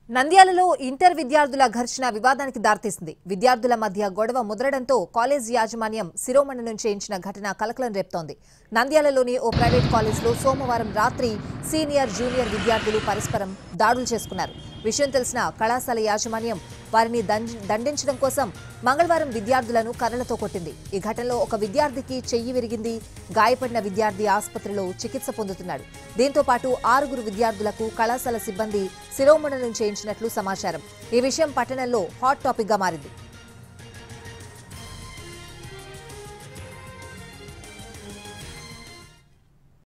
నంద్యాలలో ఇంటర్ విద్యార్థుల ఘర్షణ వివాదానికి దారితీసింది విద్యార్థుల మధ్య గొడవ ముదరడంతో కాలేజ్ యాజమాన్యం శిరోమణి చేయించిన ఘటన కలకలం రేపుతోంది నంద్యాలలోని ఓ ప్రైవేట్ కాలేజ్లో సోమవారం రాత్రి సీనియర్ జూనియర్ విద్యార్థులు పరస్పరం దాడులు చేసుకున్నారు విషయం తెలిసిన కళాశాల యాజమాన్యం వారిని దండి- దండించడం కోసం మంగళవారం విద్యార్థులను కర్రలతో కొట్టింది ఈ ఘటనలో ఒక విద్యార్థికి చెయ్యి విరిగింది గాయపడిన విద్యార్థి ఆసుపత్రిలో చికిత్స పొందుతున్నాడు దీంతో పాటు ఆరుగురు విద్యార్థులకు కళాశాల సిబ్బంది శిరోమణనం చేయించినట్లు సమాచారం ఈ విషయం పట్టణంలో హాట్ టాపిక్ గా మారింది